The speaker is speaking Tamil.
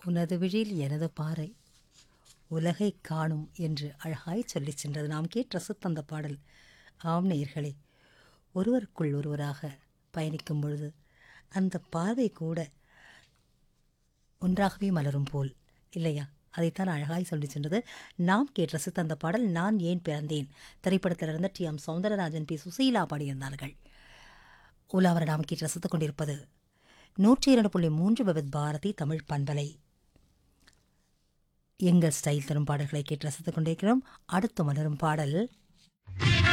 உனது விழியில் எனது பாறை உலகை காணும் என்று அழகாய் சொல்லிச் சென்றது நாம் கேட்டு ரசித்த அந்த பாடல் ஆம் நேயர்களே ஒருவருக்குள் ஒருவராக பயணிக்கும் பொழுது அந்த பார்வை கூட ஒன்றாகவே மலரும் போல் இல்லையா அதைத்தான் அழகாய் சொல்லி சென்றது நாம் கேட்டு ரசித்த அந்த பாடல் நான் ஏன் பிறந்தேன் திரைப்படத்திலிருந்து T M Soundararajan P Susheela பாடியிருந்தார்கள் உலாவர நாம் கேட்டு ரசித்துக் கொண்டிருப்பது நூற்றி இரண்டு புள்ளி மூன்று விபத் பாரதி தமிழ் பண்பலை எங்கள் ஸ்டைல் தரும் பாடல்களை கேட்டு ரசித்துக் கொண்டிருக்கிறோம் அடுத்து மலரும் பாடல்